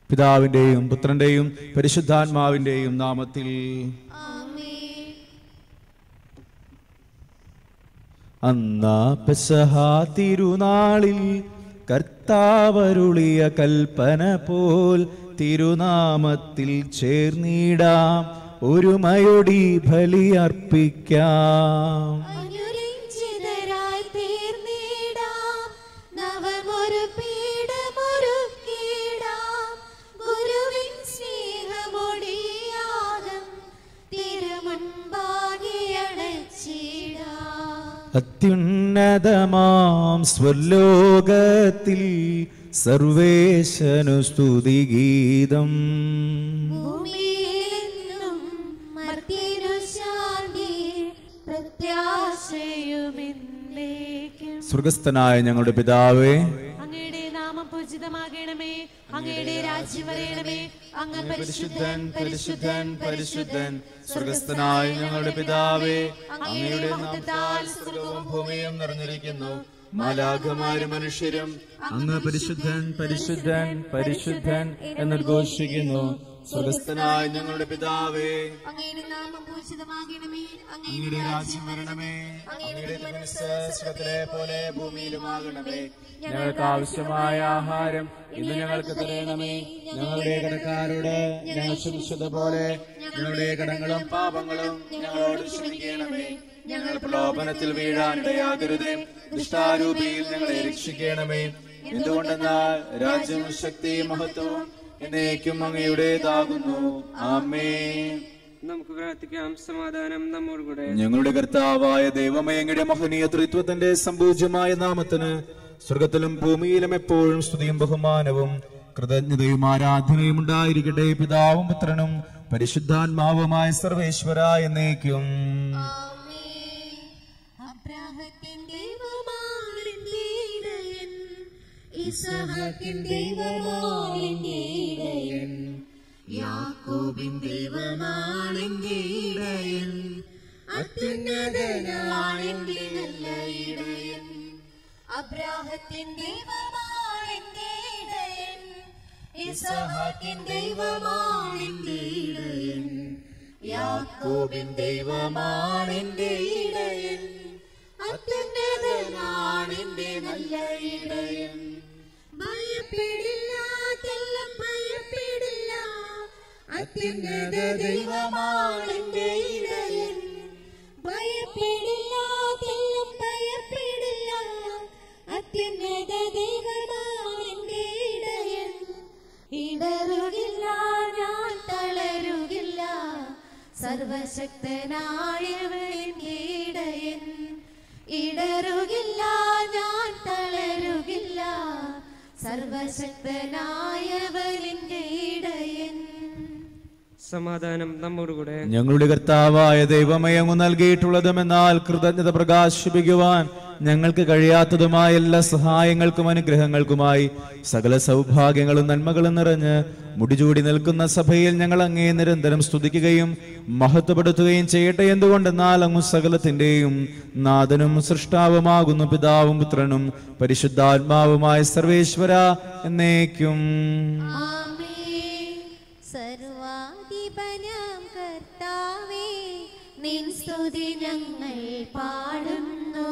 പിതാവിന്റെയും പുത്രന്റെയും പരിശുദ്ധാത്മാവിന്റെയും നാമത്തിൽ ആമേൻ അന്നാ പെസഹ തിരുനാളിൽ കർത്താവരുളിയ കൽപ്പന പോൽ തിരുനാമത്തിൽ ചേർന്നിടാം ഒരുമയൊടി ബലിയർപ്പിക്കാം അനുരഞ്ജിതരായി തീർന്നിടാം നവമൊരു പീഠമൊരുക്കിടാം ഗുരുവിൻ സ്നേഹമൊടിയാകം തിരുമുൻപാകെ അടച്ചിടാം അത്യുന്നതമാം സ്വലോകത്തിൽ സർവേശനു സ്തുതിഗീതം ഭൂമിയിലെന്നും മർത്യനു ശാന്തി പ്രത്യാശയുമെന്നേക്കും സ്വർഗസ്ഥനായ ഞങ്ങളുടെ പിതാവേ അങ്ങയുടെ നാമം പൂജിതമാകണമേ അങ്ങയുടെ രാജ്യം വരയണമേ അങ്ങ് പരിശുദ്ധൻ പരിശുദ്ധൻ പരിശുദ്ധൻ സ്വർഗസ്ഥനായ ഞങ്ങളുടെ പിതാവേ അങ്ങയുടെ നാമത്താൽ സ്വർഗവും ഭൂമിയും നിറഞ്ഞിരിക്കുന്നു മാലാഖമാരും മനുഷ്യരും അങ്ങ് പരിശുദ്ധൻ പരിശുദ്ധൻ പരിശുദ്ധൻ എന്നുദ്ഘോഷിക്കുന്നു സ്വർഗസ്ഥനായ ഞങ്ങളുടെ പിതാവേ അങ്ങയുടെ നാമം പൂജിതമാകണമേ അങ്ങയുടെ രാജ്യം വരണമേ അങ്ങയുടെ തിരുമനസ്സ് സ്വർഗ്ഗത്തിലെ പോലെ ഭൂമിയിലുമാകണമേ ഞങ്ങൾക്ക് ആവശ്യമായ ആഹാരം ഇന്ന് ഞങ്ങൾക്ക് തരണമേ ഞങ്ങളുടെ കടക്കാരോട് ഞങ്ങൾ ക്ഷമിച്ചതുപോലെ ഞങ്ങളുടെ കടങ്ങളും പാപങ്ങളും ഞങ്ങളോട് ക്ഷമിക്കണമേ ഞങ്ങൾ പ്രലോഭനത്തിൽ വീഴാനിടയാകരുതേ ദുഷ്ടാരൂപിയിൽ ഞങ്ങളെ രക്ഷിക്കണമേ എന്തുകൊണ്ടെന്നാൽ രാജ്യവും ശക്തിയും മഹത്വവും എന്നേക്കും അങ്ങയുടേതാകുന്നു ആമേ നമുക്ക് പ്രാർത്ഥിക്കാം സമാധാനം നമ്മോട് കൂടെ ഞങ്ങളുടെ കർത്താവായ ദൈവമേ അങ്ങയുടെ മഹനീയ ത്രിത്വത്തിന്റെ സമ്പൂജ്യമായ നാമത്തിന് സ്വർഗത്തിലും ഭൂമിയിലും എപ്പോഴും സ്തുതിയും ബഹുമാനവും കൃതജ്ഞതയും ആരാധനയും ഉണ്ടായിരിക്കട്ടെ പിതാവും പുത്രനും പരിശുദ്ധാത്മാവുമായ സർവേശ്വര എന്നേക്കും അബ്രാഹത്തിൻ ദൈവമാണെന്റെ ഇടയൻ ഇസഹാക്കിൻ ദൈവമാണെന്റെ ഇടയൻ യാക്കോബിൻ ദൈവമാണെന്റെ ഇടയൻ അത്യുന്നതനാണെന്റെ നല്ല ഇടയൻ അബ്രാഹത്തിൻ ദൈവമാണെന്റെ ഇടയൻ ഇസഹാക്കിൻ ദൈവമാണെന്റെ ഇടയൻ യാക്കോബിൻ ദൈവമാണെന്റെ ഇടയൻ അത്യുന്നതനാണെന്റെ നല്ല ഇടയൻ ഭയപ്പെടില്ല തെല്ലും ഭയപ്പെടില്ല അത്യുന്നത ദൈവമാണെന്റെ ഇടയൻ ഭയപ്പെടില്ല തെല്ലും ഭയപ്പെടില്ല അത്യുന്നത ദൈവമാണെന്റെ ഇടയൻ ഇടറുകില്ല ഞാൻ തളരുകില്ല സർവശക്തനായവന്റെ ഇടയൻ ഇടറുകില്ല ഞാൻ തളരുകില്ല സർവശക്തനായവന്റെ ഇടയൻ സമാധാനം നമ്മോട് കൂടെ ഞങ്ങളുടെ കർത്താവായ ദൈവമേ അങ്ങ് നൽകിയിട്ടുള്ളതുമെന്നാൽ കൃതജ്ഞത പ്രകാശിപ്പിക്കുവാൻ ഞങ്ങൾക്ക് കഴിയാത്തതുമായ എല്ലാ സഹായങ്ങൾക്കും അനുഗ്രഹങ്ങൾക്കുമായി സകല സൗഭാഗ്യങ്ങളും നന്മകളും നിറഞ്ഞ് മുടിചൂടി നിൽക്കുന്ന സഭയിൽ ഞങ്ങൾ അങ്ങേ നിരന്തരം സ്തുതിക്കുകയും മഹത്വപ്പെടുത്തുകയും ചെയ്യട്ടെ എന്തുകൊണ്ടെന്നാൽ അങ്ങ് സകലത്തിന്റെയും നാഥനും സൃഷ്ടാവുമാകുന്നു പിതാവും പുത്രനും പരിശുദ്ധാത്മാവുമായ സർവേശ്വര എന്നേക്കും ആമേൻ. സർവാധിപനാം കർത്താവേ നിൻ സ്തുതി ഞങ്ങൾ പാടുന്നു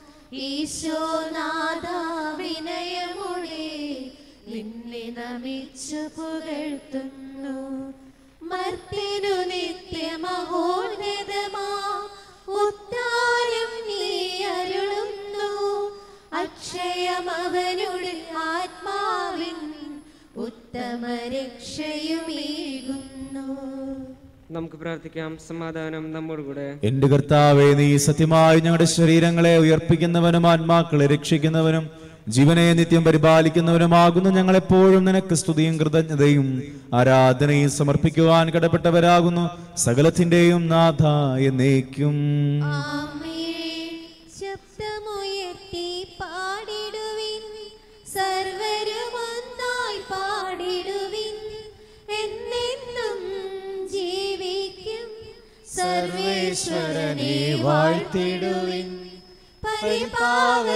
ഈശോനാഥ വിനയമോടെ നിന്നെ നമിച്ചു പുകഴ്ത്തുന്നു മർത്തിനു നിത്യമഹോന്നതമാ ഉത്താരം നീ അരുളുന്നു അക്ഷയമവനുടെ ആത്മാവിൻ ഉത്തമ രക്ഷയുമേകുന്നു നമുക്ക് പ്രാർത്ഥിക്കാം സമാധാനം നമ്മോട് കൂടെ എന്റെ കർത്താവെ നീ സത്യമായി ഞങ്ങളുടെ ശരീരങ്ങളെ ഉയർപ്പിക്കുന്നവനും ആത്മാക്കളെ രക്ഷിക്കുന്നവനും ജീവനെ നിത്യം പരിപാലിക്കുന്നവനുമാകുന്നു ഞങ്ങളെപ്പോഴും നിനക്ക് സ്തുതിയും കൃതജ്ഞതയും ആരാധനയും സമർപ്പിക്കുവാൻ കടപ്പെട്ടവരാകുന്നു സകലത്തിന്റെയും നാഥ എന്നേക്കും ആമേൻ. ശബ്ദമുയർത്തി പാടിടുവിൻ സർവരും ഒന്നായി പാടിടുവിൻ എന്നെന്നും ജീവിക്കും സർവേശ്വരനെ വാഴ്ത്തിടുവിൻ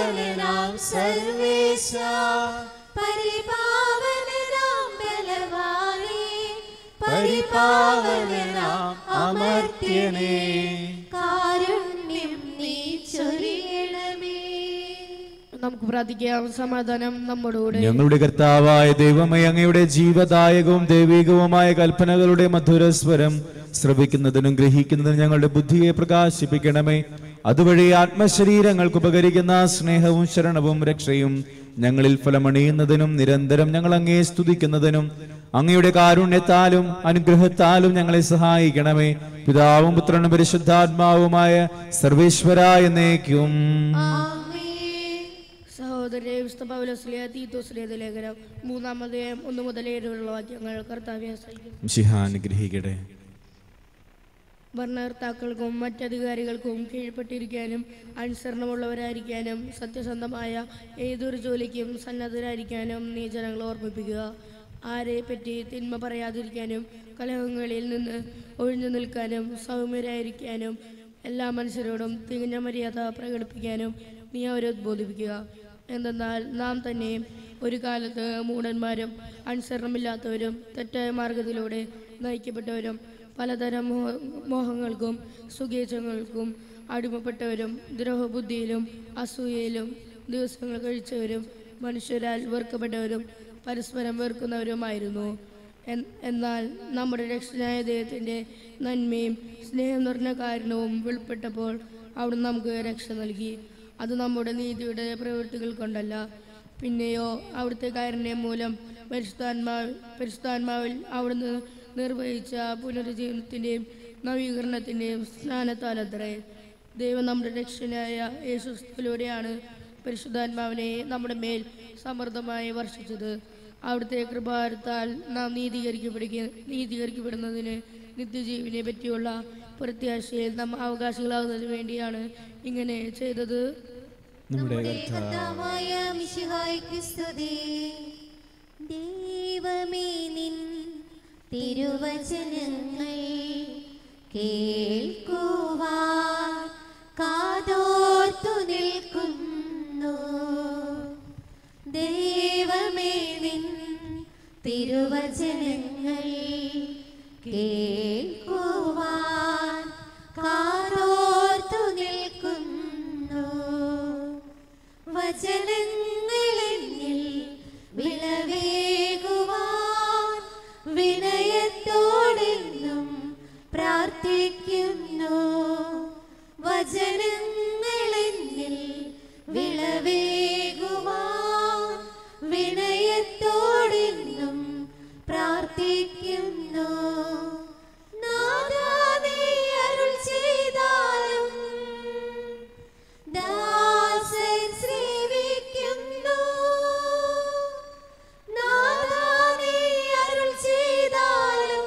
പരിപാവനാം സർവേശ പരിപാവനാം ബലവാ പരിപാവനാം അമർത്യനേ കാരുണ്യം നീ ചൊരിയണമേ നമുക്ക് പ്രാർത്ഥിക്കാം സമാധാനം നമ്മോടുകൂടെ ഞങ്ങളുടെ കർത്താവായ ദൈവമേ അങ്ങയുടെ ജീവദായകവും ദൈവികവുമായ കൽപ്പനകളുടെ മധുരസ്വരം ശ്രവിക്കുന്നതിനും ഗ്രഹിക്കുന്നതിനും ഞങ്ങളുടെ ബുദ്ധിയെ പ്രകാശിപ്പിക്കണമേ അതുവഴി ആത്മശരീരങ്ങൾക്ക് ഉപകരിക്കുന്ന സ്നേഹവും ശരണവും രക്ഷയും ഞങ്ങളിൽ ഫലമണിയുന്നതിനും നിരന്തരം ഞങ്ങൾ അങ്ങേ സ്തുതിക്കുന്നതിനും അങ്ങയുടെ കാരുണ്യത്താലും അനുഗ്രഹത്താലും ഞങ്ങളെ സഹായിക്കണമേ പിതാവും പുത്രനും പരിശുദ്ധാത്മാവുമായ സർവേശ്വര എന്നേക്കും ആമേൻ സഹോദരരെ വിശുദ്ധ പൗലോസ്ലിയ തീത്തോസ്ലിയ ലേഖനം മൂന്നാമതേ ഒന്ന് മുതൽ ഏഴുള്ള വാക്യങ്ങൾ കർത്താവ്യ സഹിക്കും ശിഹാനുഗ്രഹിക്കട്ടെ ഭരണകർത്താക്കൾക്കും മറ്റധികാരികൾക്കും കീഴ്പ്പെട്ടിരിക്കാനും അനുസരണമുള്ളവരായിരിക്കാനും സത്യസന്ധമായ ഏതൊരു ജോലിക്കും സന്നദ്ധരായിരിക്കാനും നീ ജനങ്ങളെ ഓർമ്മിപ്പിക്കുക ആരെ പറ്റി തിന്മ പറയാതിരിക്കാനും കലഹങ്ങളിൽ നിന്ന് ഒഴിഞ്ഞു നിൽക്കാനും സൗമ്യരായിരിക്കാനും എല്ലാ മനുഷ്യരോടും തികഞ്ഞ മര്യാദ പ്രകടിപ്പിക്കാനും നീ അവരെ ഉദ്ബോധിപ്പിക്കുക എന്തെന്നാൽ നാം തന്നെ ഒരു കാലത്ത് മൂഢന്മാരും അനുസരണമില്ലാത്തവരും തെറ്റായ മാർഗത്തിലൂടെ നയിക്കപ്പെട്ടവരും പലതരം മോഹ- മോഹങ്ങൾക്കും സുഖേച്ഛങ്ങൾക്കും അടിമപ്പെട്ടവരും ദ്രോഹബുദ്ധിയിലും അസൂയയിലും ദിവസങ്ങൾ കഴിച്ചവരും മനുഷ്യരാൽ വെറുക്കപ്പെട്ടവരും പരസ്പരം വെറുക്കുന്നവരുമായിരുന്നു എൻ- എന്നാൽ നമ്മുടെ രക്ഷനായ ദൈവത്തിൻ്റെ നന്മയും സ്നേഹം നിറഞ്ഞ കാരണവും വെളിപ്പെട്ടപ്പോൾ അവിടെ നമുക്ക് രക്ഷ നൽകി അത് നമ്മുടെ നീതിയുടെ പ്രവൃത്തികൾ കൊണ്ടല്ല പിന്നെയോ അവിടുത്തെ കാരുണ്യം മൂലം പരിശുദ്ധാത്മാവ് പരിശുദ്ധാത്മാവിൽ അവിടുന്ന് നിർവഹിച്ച പുനരുജ്ജീവനത്തിൻ്റെയും നവീകരണത്തിൻ്റെയും സ്നാനത്താൽ അത്രേ ദൈവം നമ്മുടെ രക്ഷനായ യേശുക്രിസ്തുവിലൂടെയാണ് പരിശുദ്ധാത്മാവിനെ നമ്മുടെ മേൽ സമൃദ്ധമായി വർഷിച്ചത് അവിടുത്തെ കൃപാരത്താൽ നാം നീതീകരിക്കപ്പെടുക നീതീകരിക്കപ്പെടുന്നതിന് നിത്യജീവിനെ പറ്റിയുള്ള പ്രത്യാശയിൽ നാം അവകാശികളാകുന്നതിന് വേണ്ടിയാണ് ഇങ്ങനെ ചെയ്തത് നമ്മുടെ നമ്മുടെ കർത്താവ് കർത്താവായ മിശിഹായ്ക്ക് സ്തുതി ദൈവമേ നിൻ തിരുവചനങ്ങൾ കേൾക്കുവാൻ കാതോർത്തു നിൽക്കുന്നു ദൈവമേ നിൻ തിരുവചനങ്ങൾ കേൾക്കുവാൻ കാതോർത്തു നിൽക്കുന്നു വചനങ്ങളെന്നിൽ വിളവേകുവാൻ വിനയത്തോടെന്നും പ്രാർത്ഥിക്കുന്നു വചനങ്ങളെന്നിൽ വിളവേകുവാൻ വിനയത്തോടെന്നും പ്രാർത്ഥിക്കുന്നു നാഥാ നീ അരുൾ ചെയ്താലും ദാസൻ സേവിക്കുന്നു നാഥാ നീ അരുൾ ചെയ്താലും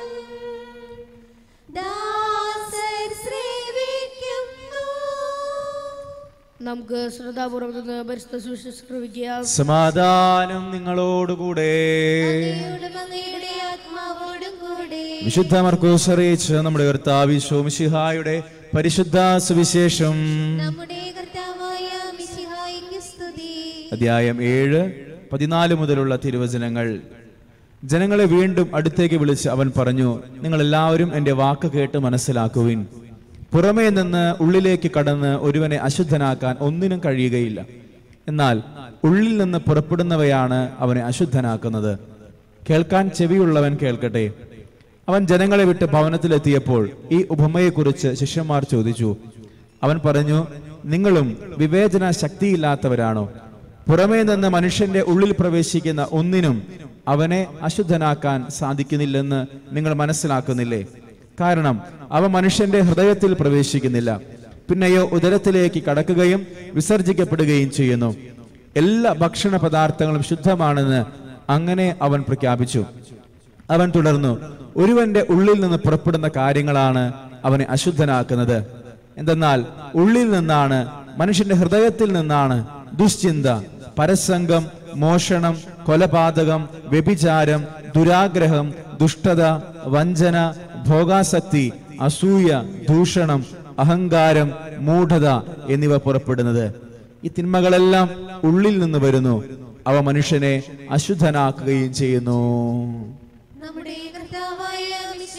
ദാസൻ സേവിക്കുന്നു നമുക്ക് ശ്രദ്ധാപൂർവ്വം നിന്ന് പരിശുദ്ധ സുവിശേഷം ശ്രവിക്കുക സമാധാനം നിങ്ങളോടുകൂടെ അങ്ങയോടും അങ്ങയുടെ ആത്മാവോടും കൂടെ വിശുദ്ധ മർക്കോസ് അറിയിച്ച നമ്മുടെ കർത്താവിശോ മിശിഹായുടെ പരിശുദ്ധ സുവിശേഷം നമ്മുടെ കർത്താവായ മിശിഹായിക്ക് സ്തുതി അധ്യായം ഏഴ് പതിനാല് മുതലുള്ള തിരുവചനങ്ങൾ ജനങ്ങളെ വീണ്ടും അടുത്തേക്ക് വിളിച്ച് അവൻ പറഞ്ഞു നിങ്ങൾ എല്ലാവരും എൻ്റെ വാക്ക് കേട്ട് മനസ്സിലാക്കുവിൻ പുറമേ നിന്ന് ഉള്ളിലേക്ക് കടന്ന് ഒരുവനെ അശുദ്ധനാക്കാൻ ഒന്നിനും കഴിയുകയില്ല എന്നാൽ ഉള്ളിൽ നിന്ന് പുറപ്പെടുന്നവയാണ് അവനെ അശുദ്ധനാക്കുന്നത് കേൾക്കാൻ ചെവിയുള്ളവൻ കേൾക്കട്ടെ അവൻ ജനങ്ങളെ വിട്ട് ഭവനത്തിലെത്തിയപ്പോൾ ഈ ഉപമയെക്കുറിച്ച് ശിഷ്യന്മാർ ചോദിച്ചു അവൻ പറഞ്ഞു നിങ്ങളും വിവേചന ശക്തിയില്ലാത്തവരാണോ പുറമേ നിന്ന് മനുഷ്യന്റെ ഉള്ളിൽ പ്രവേശിക്കുന്ന ഒന്നിനും അവനെ അശുദ്ധനാക്കാൻ സാധിക്കുന്നില്ലെന്ന് നിങ്ങൾ മനസ്സിലാക്കുന്നില്ലേ കാരണം അവ മനുഷ്യന്റെ ഹൃദയത്തിൽ പ്രവേശിക്കുന്നില്ല പിന്നെയോ ഉദരത്തിലേക്ക് കടക്കുകയും വിസർജിക്കപ്പെടുകയും ചെയ്യുന്നു എല്ലാ ഭക്ഷണ പദാർത്ഥങ്ങളും ശുദ്ധമാണെന്ന് അങ്ങനെ അവൻ പ്രഖ്യാപിച്ചു അവൻ തുടർന്നു ഒരുവന്റെ ഉള്ളിൽ നിന്ന് പുറപ്പെടുന്ന കാര്യങ്ങളാണ് അവനെ അശുദ്ധനാക്കുന്നത് എന്തെന്നാൽ ഉള്ളിൽ നിന്നാണ് മനുഷ്യന്റെ ഹൃദയത്തിൽ നിന്നാണ് ദുശ്ചിന്ത പരസംഗം മോഷണം കൊലപാതകം വ്യഭിചാരം ദുരാഗ്രഹം ദുഷ്ടത വഞ്ചന ഭോഗാസക്തി അസൂയ ദൂഷണം അഹങ്കാരം മൂഢത എന്നിവ പുറപ്പെടുന്നത് ഈ തിന്മകളെല്ലാം ഉള്ളിൽ നിന്ന് വരുന്നു അവ മനുഷ്യനെ അശുദ്ധനാക്കുകയും ചെയ്യുന്നു നമ്മുടെ കർത്താവായ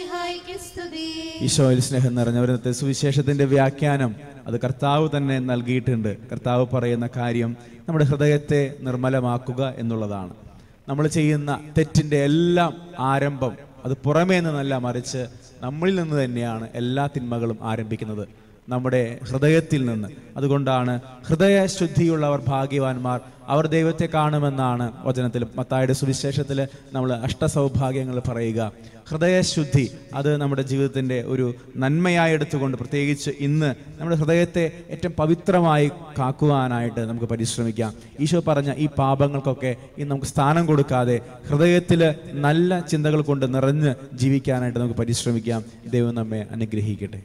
മിശിഹായിക്ക് സ്തുതി ഈശോയിൽ സ്നേഹം നിറഞ്ഞവരത്തെ സുവിശേഷത്തിന്റെ വ്യാഖ്യാനം അത് കർത്താവ് തന്നെ നൽകിയിട്ടുണ്ട് കർത്താവ് പറയുന്ന കാര്യം നമ്മുടെ ഹൃദയത്തെ നിർമ്മലമാക്കുക എന്നുള്ളതാണ് നമ്മൾ ചെയ്യുന്ന തെറ്റിന്റെ എല്ലാം ആരംഭം അത് പുറമേ നിന്നല്ല മറിച്ച് നമ്മളിൽ നിന്ന് തന്നെയാണ് എല്ലാ തിന്മകളും ആരംഭിക്കുന്നത് നമ്മുടെ ഹൃദയത്തിൽ നിന്ന് അതുകൊണ്ടാണ് ഹൃദയശുദ്ധിയുള്ളവർ ഭാഗ്യവാന്മാർ അവർ ദൈവത്തെ കാണുമെന്നാണ് വചനത്തിൽ മത്തായുടെ സുവിശേഷത്തിൽ നമ്മൾ അഷ്ടസൗഭാഗ്യങ്ങൾ പറയുക ഹൃദയശുദ്ധി അത് നമ്മുടെ ജീവിതത്തിൻ്റെ ഒരു നന്മയായി എടുത്തുകൊണ്ട് പ്രത്യേകിച്ച് ഇന്ന് നമ്മുടെ ഹൃദയത്തെ ഏറ്റവും പവിത്രമായി കാക്കുവാനായിട്ട് നമുക്ക് പരിശ്രമിക്കാം ഈശോ പറഞ്ഞ ഈ പാപങ്ങൾക്കൊക്കെ ഇന്ന് നമുക്ക് സ്ഥാനം കൊടുക്കാതെ ഹൃദയത്തിൽ നല്ല ചിന്തകൾ കൊണ്ട് നിറഞ്ഞ് ജീവിക്കാനായിട്ട് നമുക്ക് പരിശ്രമിക്കാം ദൈവം നമ്മെ അനുഗ്രഹിക്കട്ടെ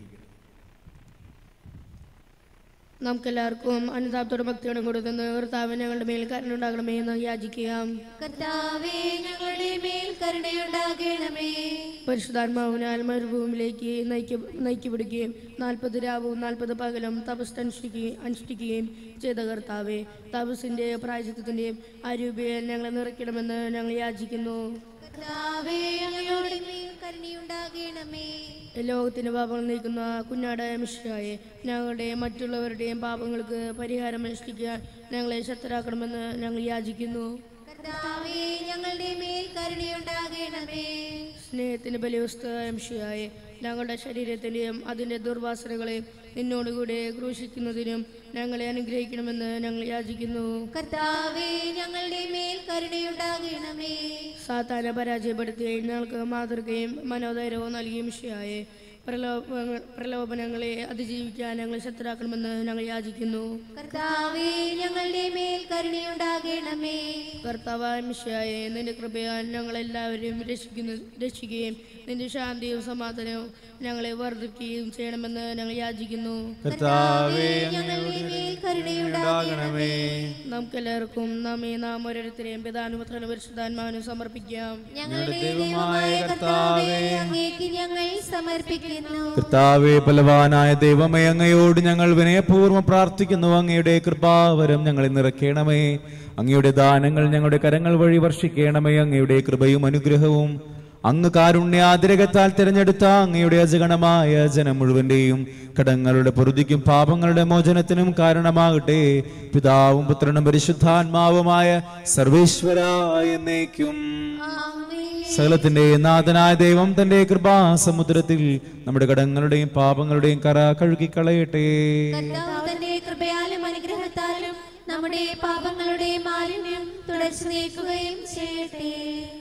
നമുക്കെല്ലാവർക്കും അനുതാപത്തോടെ ഭക്തിയോടെ കൊടുക്കുന്ന കർത്താവ് ഞങ്ങളുടെ മേൽ കരുണുണ്ടാകണമേ എന്ന് യാചിക്കാം കർത്താവേ ഞങ്ങളുടെ മേൽ കരുണയുണ്ടാകണമേ പരിശുദ്ധാത്മാവിനാൽ മരുഭൂമിയിലേക്ക് നയിക്ക നയിക്കപ്പെടുകയും നാൽപ്പത് രാവും നാൽപ്പത് പകലും തപസ് അനുഷ്ഠിക്കുകയും അനുഷ്ഠിക്കുകയും ചെയ്ത കർത്താവെ തപസിന്റെ പ്രായചിത്വത്തിന്റെയും അരൂപയെ ഞങ്ങളെ നിറയ്ക്കണമെന്ന് ഞങ്ങൾ യാചിക്കുന്നു കർത്താവേ ഞങ്ങളുടെ മേൽ കരുണയുണ്ടാകണമേ ലോകത്തിന്റെ പാപങ്ങൾ നീക്കുന്ന കുഞ്ഞാടായ മിശ്രായെ ഞങ്ങളുടെ മറ്റുള്ളവരുടെയും പാപങ്ങൾക്ക് പരിഹാരം അനുഷ്ഠിക്കാൻ ഞങ്ങളെ ശക്തരാക്കണമെന്ന് ഞങ്ങൾ യാചിക്കുന്നു കർത്താവേ ഞങ്ങളുടെ മേൽ കരുണയുണ്ടാകണമേ സ്നേഹത്തിന് ബലിവസ്തുവായ മിഷിയായെ ഞങ്ങളുടെ ശരീരത്തിൻ്റെയും അതിൻ്റെ ദുർവാസനകളെയും നിന്നോടുകൂടെ ക്രൂശിക്കുന്നതിനും ഞങ്ങളെ അനുഗ്രഹിക്കണമെന്ന് ഞങ്ങൾ യാചിക്കുന്നു കർത്താവേ ഞങ്ങളുടെ മേൽ കരുണയുണ്ടാകണമേ സാത്താനെ പരാജയപ്പെടുത്തുകയും ഞങ്ങൾക്ക് മാതൃകയും മനോധൈര്യവും നൽകിയ മിഷിയായെ പ്രലോഭ പ്രലോഭനങ്ങളെ അതിജീവിക്കാൻ ഞങ്ങളെ ശക്തരാക്കണമെന്ന് ഞങ്ങൾ യാചിക്കുന്നു കർത്താവേ ഞങ്ങളുടെ മേൽ കരുണയുണ്ടാകണമേ കർത്താവായ മിഷയായെ നിന്റെ കൃപയാൽ ഞങ്ങളെല്ലാവരും രക്ഷിക്കുന്നു രക്ഷിക്കുകയും നിന്റെ ശാന്തിയും സമാധാനവും ഞങ്ങളെ വർദ്ധിക്കുകയും ചെയ്യണമെന്ന് ഞങ്ങൾ യാചിക്കുന്നു കർത്താവേ ഞങ്ങളുടെ മേൽ കരുണയുണ്ടാകണമേ നമുക്കെല്ലാവർക്കും നമ്മെ നാം ഓരോരുത്തരെയും പിതാനുപുത്രനും പരിശുദ്ധാത്മാവിനും സമർപ്പിക്കാം ഞങ്ങളുടെ ദൈവമായ കർത്താവേ അങ്ങേക്ക് ഞങ്ങൾ സമർപ്പിക്കുന്നു കർത്താവേ ബലവാനായ ദൈവമേ അങ്ങയോട് ഞങ്ങൾ വിനയപൂർവ്വം പ്രാർത്ഥിക്കുന്നു അങ്ങയുടെ കൃപാവരം ഞങ്ങളെ നിറയ്ക്കണമേ അങ്ങയുടെ ദാനങ്ങൾ ഞങ്ങളുടെ കരങ്ങൾ വഴി വർഷിക്കണമേ അങ്ങയുടെ കൃപയും അനുഗ്രഹവും അങ്ങ് കാരുണ്യാതിരകത്താൽ തിരഞ്ഞെടുത്ത അങ്ങയുടെ അജഗണമായ ജനം മുഴുവന്റെയും കടങ്ങളുടെ പൊറുതിക്കും പാപങ്ങളുടെ മോചനത്തിനും കാരണമാകട്ടെ പിതാവും പുത്രനും പരിശുദ്ധാത്മാവുമായ സർവേശ്വരായ എന്നേക്കും ആമേൻ സകലത്തിന്റെ നാഥനായ ദൈവം തന്റെ കൃപാസമുദ്രത്തിൽ നമ്മുടെ കടങ്ങളുടെയും പാപങ്ങളുടെയും കറ കഴുകിക്കളയട്ടെ കർത്താവ് തന്റെ കൃപയാലും അനുഗ്രഹത്താലും നമ്മുടെ പാപങ്ങളുടെ മാലിന്യം തുടച്ചു നീക്കുകയും ചെയ്യട്ടെ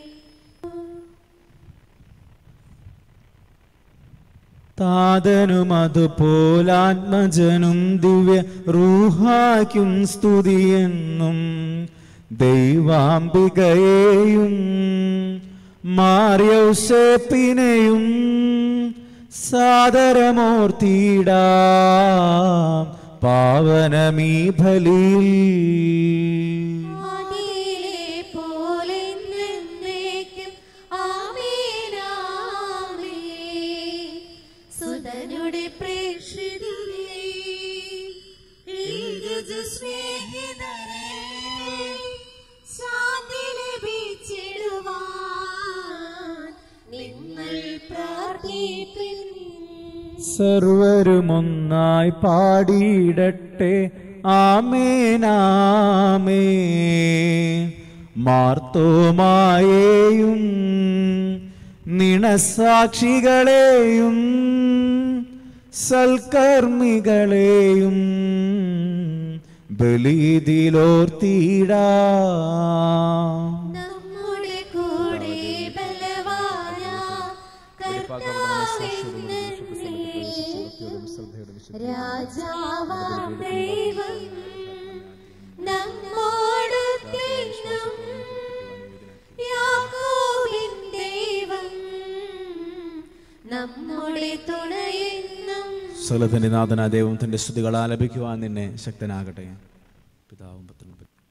താതനും അതുപോലാത്മജനും ദിവ്യ റൂഹാക്കും സ്തുതിയെന്നും ദൈവാംബികയെയും മാറിയൗസേപ്പിനെയും സാദരമൂർത്തിയിടാം പാവനമീ ബലിയിൽ ആദിയിലെ പോലെ എന്നേക്കും ആമേൻ, ആമേൻ. സുതനുടെ പ്രേക്ഷിതരേ, ഏകജ സ്നേഹിതരേ, ശാന്തി ലഭിച്ചിടുവാൻ നിങ്ങൾ പ്രാർത്ഥിപ്പിൻ സർവരുമൊന്നായി പാടിയിടട്ടെ ആമേനാമേ മാർത്തോമായേയും നിണസാക്ഷികളെയും സൽക്കർമ്മികളെയും ബലിതിലോർത്തിടാം നമ്മുടെ കൂടെ ബലവാന കർത്താവെന്നേ. രാജാവാം ദൈവം നമ്മോടൊത്തെന്നും യാക്കോബിൻ ദൈവം നമ്മുടെ തുണയെന്നും സകലത്തിന്റെ നാഥനായ ദൈവം തന്റെ സ്തുതികൾ ആലപിക്കുവാൻ നിന്നെ ശക്തനാകട്ടെ പിതാവും പുത്രനും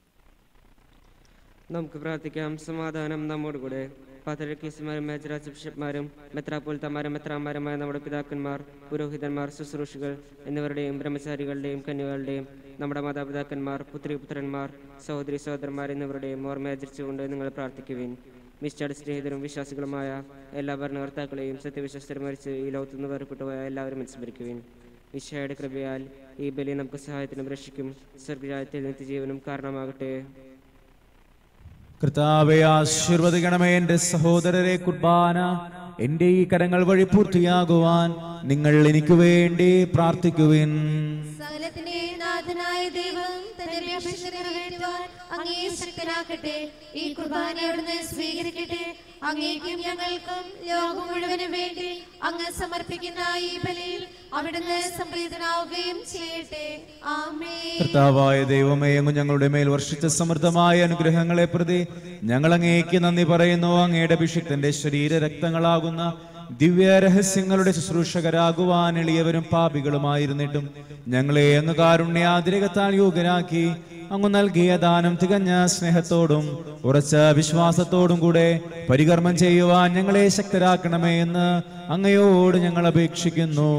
നമുക്ക് പ്രാർത്ഥിക്കാം സമാധാനം നമ്മോട് കൂടെ പാത്രക്കേസുമാരും മേജറാജ് ബിഷപ്പ്മാരും മെത്രാപോലിത്തമാരും മെത്രാന്മാരുമായ നമ്മുടെ പിതാക്കന്മാർ പുരോഹിതന്മാർ ശുശ്രൂഷകൾ എന്നിവരുടെയും ബ്രഹ്മചാരികളുടെയും കന്യകളുടെയും നമ്മുടെ മാതാപിതാക്കന്മാർ പുത്രി പുത്രന്മാർ സഹോദരി സഹോദരന്മാർ എന്നിവരുടെയും ഓർമ്മയാചരിച്ചുകൊണ്ട് നിങ്ങൾ പ്രാർത്ഥിക്കുവിൻ മിസ്റ്റർ സ്നേഹിതരും വിശ്വാസികളുമായ എല്ലാ ഭരണകർത്താക്കളെയും സത്യവിശ്വസ്തരും മരിച്ച് ഈ ലോകത്തു നിന്ന് വേർപെട്ടുപോയ എല്ലാവരും അനുസ്മരിക്കുവിൻ ഈശോയുടെ കൃപയാൽ ഈ ബലി നമുക്ക് സഹായത്തിനും രക്ഷിക്കും സ്വർഗരാജ്യത്തിൽ നിത്യജീവനും കാരണമാകട്ടെ കർത്താവെ ആശീർവദിക്കണമേ എന്റെ സഹോദരരെ കുർബാന എന്റെ ഈ കരങ്ങൾ വഴി പൂർത്തിയാകുവാൻ നിങ്ങൾ എനിക്ക് വേണ്ടി പ്രാർത്ഥിക്കുവിൻ സകലത്തിന്റെ നാഥനായ ദൈവം തന്റെ അപേക്ഷ നിറവേറ്റുവാൻ അങ്ങേ ശക്തനാക്കട്ടെ ഈ കുർബാന അവിടുന്ന് സ്വീകരിക്കട്ടെ അങ്ങേക്കും ഞങ്ങൾക്കും ലോകം മുഴുവനും വേണ്ടി അങ്ങ് സമർപ്പിക്കുന്ന ഈ ബലിയിൽ അവിടുന്ന് സംപ്രീതനാവുകയും ചെയ്യട്ടെ ആമേ കർത്താവായ ദൈവമേ അങ്ങ് ഞങ്ങളുടെ മേൽ വർഷിച്ച സമൃദ്ധമായ അനുഗ്രഹങ്ങളെ പ്രതി ഞങ്ങൾ അങ്ങേക്ക് നന്ദി പറയുന്നു അങ്ങയുടെ അഭിഷിക്തന്റെ ശരീര രക്തങ്ങളാകുന്ന ദിവ്യ രഹസ്യങ്ങളുടെ ശുശ്രൂഷകരാകുവാൻ എളിയവരും പാപികളുമായിരുന്നിട്ടും ഞങ്ങളെ അങ്ങ് കാരുണ്യാതിരകത്താൽ യോഗ്യരാക്കി അങ്ങ് നൽകിയ ദാനം തികഞ്ഞ സ്നേഹത്തോടും ഉറച്ച വിശ്വാസത്തോടും കൂടെ പരികർമ്മം ചെയ്യുവാൻ ഞങ്ങളെ ശക്തരാക്കണമേ എന്ന് അങ്ങയോട് ഞങ്ങൾ അപേക്ഷിക്കുന്നു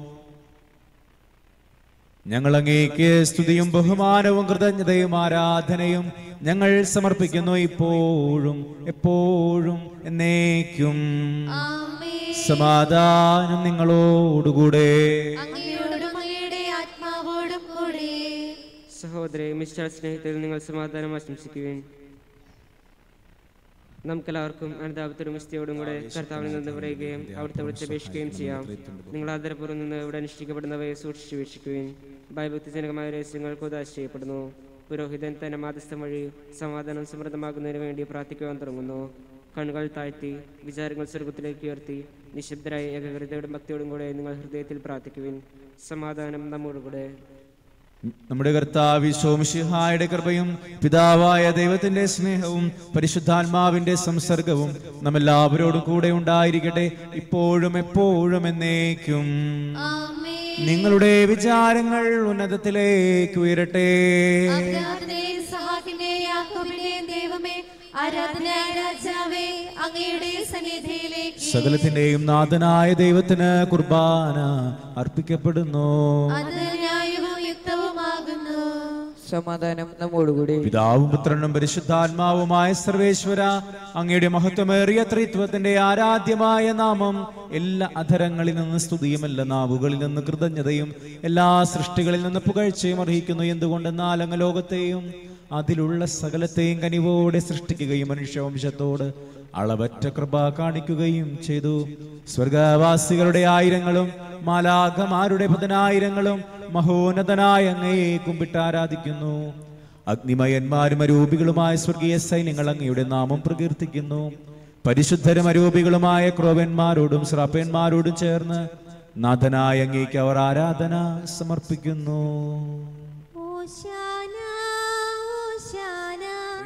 ഞങ്ങൾ അങ്ങേക്ക് സ്തുതിയും ബഹുമാനവും കൃതജ്ഞതയും ആരാധനയും ഞങ്ങൾ സമർപ്പിക്കുന്നു ഇപ്പോഴും എപ്പോഴും എന്നേക്കും ആമേ സമാധാനം നിങ്ങളോടുകൂടെ അങ്ങയോടും അങ്ങയുടെ ആത്മാവോടും കൂടെ സഹോദരി മിസ്റ്റർ സ്നേഹത്തിൽ നിങ്ങൾ സമാധാനം ആശംസിക്കുവിൻ നമുക്കെല്ലാവർക്കും അനുതാപത്തോടും മിസ്തിയോടും കൂടെ കർത്താവിൽ നിന്ന് പറയുകയും അവിടുത്തെ വിളിച്ചപേക്ഷിക്കുകയും ചെയ്യാം നിങ്ങൾ ആദരപൂർവ്വം നിന്ന് ഇവിടെ അനുഷ്ഠിക്കപ്പെടുന്നവയെ സൂക്ഷിച്ചു വീക്ഷിക്കുവിൻ ഭയഭക്തിജനകമായ രഹസ്യങ്ങൾ കുതാശ ചെയ്യപ്പെടുന്നു പുരോഹിതൻ തന്റെ മാധ്യസ്ഥം വഴി സമാധാനം സമൃദ്ധമാകുന്നതിന് വേണ്ടി പ്രാർത്ഥിക്കുവാൻ തുടങ്ങുന്നു കണ്ണുകൾ താഴ്ത്തി വിചാരങ്ങൾ സ്വർഗത്തിലേക്ക് ഉയർത്തി നിശബ്ദരായ ഏകാഗ്രതയോടും ഭക്തിയോടും കൂടെ നിങ്ങൾ ഹൃദയത്തിൽ പ്രാർത്ഥിക്കുവിൻ സമാധാനം നമ്മോടുകൂടെ നമ്മുടെ കർത്താവ് ശോമിഷിഹായുടെ കൃപയും പിതാവായ ദൈവത്തിന്റെ സ്നേഹവും പരിശുദ്ധാത്മാവിന്റെ സംസർഗവും നമ്മെല്ലാവരോടും കൂടെ ഉണ്ടായിരിക്കട്ടെ ഇപ്പോഴും എപ്പോഴും എന്നേക്കും ആമേ നിങ്ങളുടെ വിചാരങ്ങൾ ഉന്നതത്തിലേക്ക് ഉയരട്ടെ അബ്രാഹത്തിന്റെയും സഹാക്കിന്റെയും യാക്കോബിന്റെയും ദൈവമേ ആരാധനായ രാജാവേ അങ്ങയുടെ സന്നിധിയിലേക്ക് സകലത്തിന്റെയും നാഥനായ ദൈവത്തിന് കുർബാന അർപ്പിക്കപ്പെടുന്നു അത് ന്യായവും യുക്തവുമാകുന്നു സമാധാനം നമ്മോടുകൂടി പിതാവും പുത്രനും പരിശുദ്ധാത്മാവുമായ സർവേശ്വര അങ്ങയുടെ മഹത്വമേറിയ ത്രിത്വത്തിന്റെ ആരാധ്യമായ നാമം എല്ലാ അധരങ്ങളിൽ നിന്ന് സ്തുതിയും എല്ലാ നാവുകളിൽ നിന്ന് കൃതജ്ഞതയും എല്ലാ സൃഷ്ടികളിൽ നിന്ന് പുകഴ്ചയും അർഹിക്കുന്നു എന്തുകൊണ്ടെന്നാൽ അങ്ങ് ലോകത്തെയും അതിലുള്ള സകലത്തെയും കനിവോടെ സൃഷ്ടിക്കുകയും മനുഷ്യവംശത്തോട് അളവറ്റ കൃപ കാണിക്കുകയും ചെയ്തു സ്വർഗവാസികളുടെ ആയിരങ്ങളും മാലാഖമാരുടെ പതിനായിരങ്ങളും മഹോന്നതനായ അങ്ങയെ കുമ്പിട്ട് ആരാധിക്കുന്നു അഗ്നിമയന്മാരും അരൂപികളുമായ സ്വർഗീയ സൈന്യങ്ങൾ അങ്ങയുടെ നാമം പ്രകീർത്തിക്കുന്നു പരിശുദ്ധരും അരൂപികളുമായ ക്രോവന്മാരോടും ശ്രാപ്പന്മാരോടും ചേർന്ന് നാഥനായ അങ്ങേക്ക് അവർ ആരാധന സമർപ്പിക്കുന്നു ഓശാന ഓശാന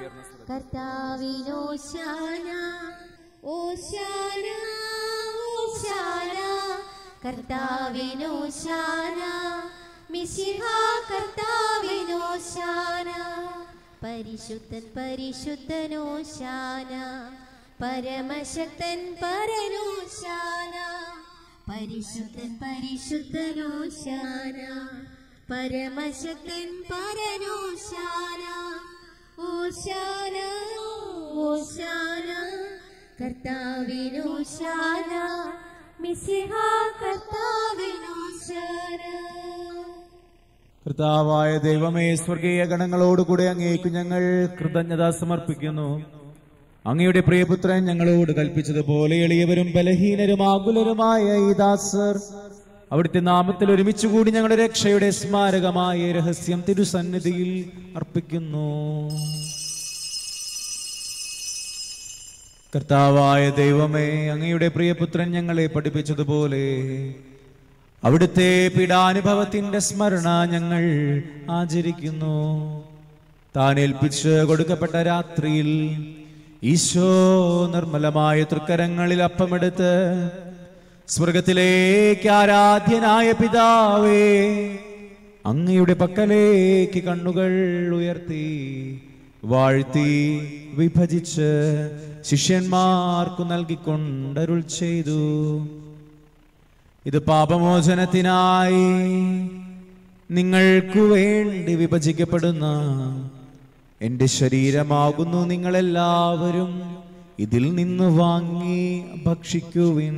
കർത്താവിനോശാന ഓശാന ഓശാന കർത്താവിനോശാന മിശിഹ കർത്താവിനോശാന പരിശുദ്ധൻ പരിശുദ്ധനോശാന പരമശക്തൻ പരനോശാന പരിശുദ്ധൻ പരിശുദ്ധനോശാന പരമശക്തൻ പരനോശാന ഓശാന ഓശാന കർത്താവിനോശാന മിസിഹ കർത്താവിനോശാന കർത്താവായ ദൈവമേ സ്വർഗീയ ഗണങ്ങളോടുകൂടെ അങ്ങേക്ക് ഞങ്ങൾ കൃതജ്ഞത സമർപ്പിക്കുന്നു അങ്ങയുടെ പ്രിയപുത്രൻ ഞങ്ങളോട് കൽപ്പിച്ചതുപോലെ എളിയവരും ബലഹീനരും ആകുലരുമായ ഈ ദാസർ അവിടുത്തെ നാമത്തിൽ ഒരുമിച്ച് കൂടി ഞങ്ങളുടെ രക്ഷയുടെ സ്മാരകമായ ഈ രഹസ്യം തിരുസന്നിധിയിൽ അർപ്പിക്കുന്നു കർത്താവായ ദൈവമേ അങ്ങയുടെ പ്രിയപുത്രൻ ഞങ്ങളെ പഠിപ്പിച്ചതുപോലെ അവിടുത്തെ പീഡാനുഭവത്തിന്റെ സ്മരണ ഞങ്ങൾ ആചരിക്കുന്നു താൻ ഏൽപ്പിച്ച് കൊടുക്കപ്പെട്ട രാത്രിയിൽ ഈശോ നിർമ്മലമായ തൃക്കരങ്ങളിൽ അപ്പമെടുത്ത് സ്വർഗത്തിലേക്ക് ആരാധ്യനായ പിതാവേ അങ്ങയുടെ പക്കലേക്ക് കണ്ണുകൾ ഉയർത്തി വാഴ്ത്തി വിഭജിച്ച് ശിഷ്യന്മാർക്കു നൽകിക്കൊണ്ടരുൾ ചെയ്തു ഇത് പാപമോചനത്തിനായി നിങ്ങൾക്കു വേണ്ടി വിഭജിക്കപ്പെടുന്ന എന്റെ ശരീരമാകുന്നു നിങ്ങളെല്ലാവരും ഇതിൽ നിന്ന് വാങ്ങി ഭക്ഷിക്കുവിൻ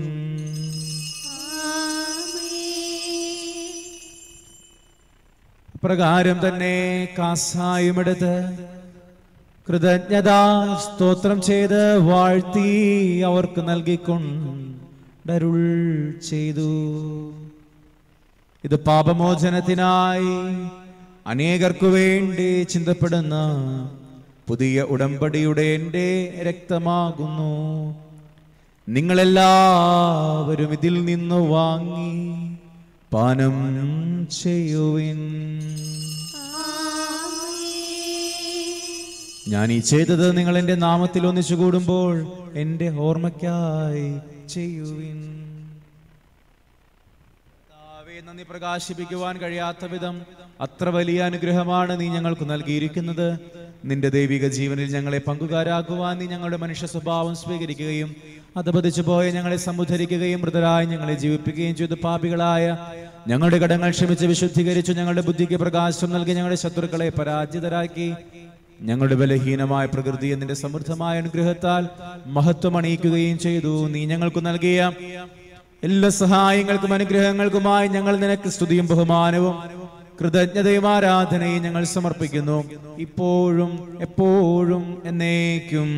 പ്രകാരം തന്നെ കാസായുമെടുത്ത് കൃതജ്ഞതാ സ്തോത്രം ചെയ്ത് വാഴ്ത്തി അവർക്ക് നൽകിക്കൊണ്ടരുൾ ചെയ്തു ഇത് പാപമോചനത്തിനായി അനേകർക്കു വേണ്ടി ചിന്തപ്പെടുന്ന പുതിയ ഉടമ്പടിയുടെ എൻ്റെ രക്തമാകുന്നു നിങ്ങളെല്ലാവരും ഇതിൽ നിന്ന് വാങ്ങി പാനം ചെയ്യുവിൻ ഞാൻ ഈ ചെയ്തത് നിങ്ങൾ എൻ്റെ നാമത്തിൽ ഒന്നിച്ചു കൂടുമ്പോൾ എൻ്റെ ഓർമ്മയ്ക്കായി ചെയ്യുവിൻ കർത്താവേ, നന്ദി പ്രകാശിപ്പിക്കുവാൻ കഴിയാത്ത വിധം അത്ര വലിയ അനുഗ്രഹമാണ് നീ ഞങ്ങൾക്ക് നൽകിയിരിക്കുന്നത് നിന്റെ ദൈവിക ജീവനിൽ ഞങ്ങളെ പങ്കുകാരാക്കുവാൻ നീ ഞങ്ങളുടെ മനുഷ്യ സ്വഭാവം സ്വീകരിക്കുകയും അധപതിച്ചു പോയ ഞങ്ങളെ സമുദ്ധരിക്കുകയും മൃതരായി ഞങ്ങളെ ജീവിപ്പിക്കുകയും ചെയ്തു പാപികളായ ഞങ്ങളുടെ കടങ്ങൾ ക്ഷമിച്ച് വിശുദ്ധീകരിച്ചു ഞങ്ങളുടെ ബുദ്ധിക്ക് പ്രകാശം നൽകി ഞങ്ങളുടെ ശത്രുക്കളെ പരാജിതരാക്കി ഞങ്ങളുടെ ബലഹീനമായ പ്രകൃതി നിന്റെ സമൃദ്ധമായ അനുഗ്രഹത്താൽ മഹത്വം അണിയിക്കുകയും ചെയ്തു നീ ഞങ്ങൾക്ക് നൽകിയ എല്ലാ സഹായങ്ങൾക്കും അനുഗ്രഹങ്ങൾക്കുമായി ഞങ്ങൾ നിനക്ക് സ്തുതിയും ബഹുമാനവും കൃതജ്ഞതയും ആരാധനയും ഞങ്ങൾ സമർപ്പിക്കുന്നു ഇപ്പോഴും എപ്പോഴും എന്നേക്കും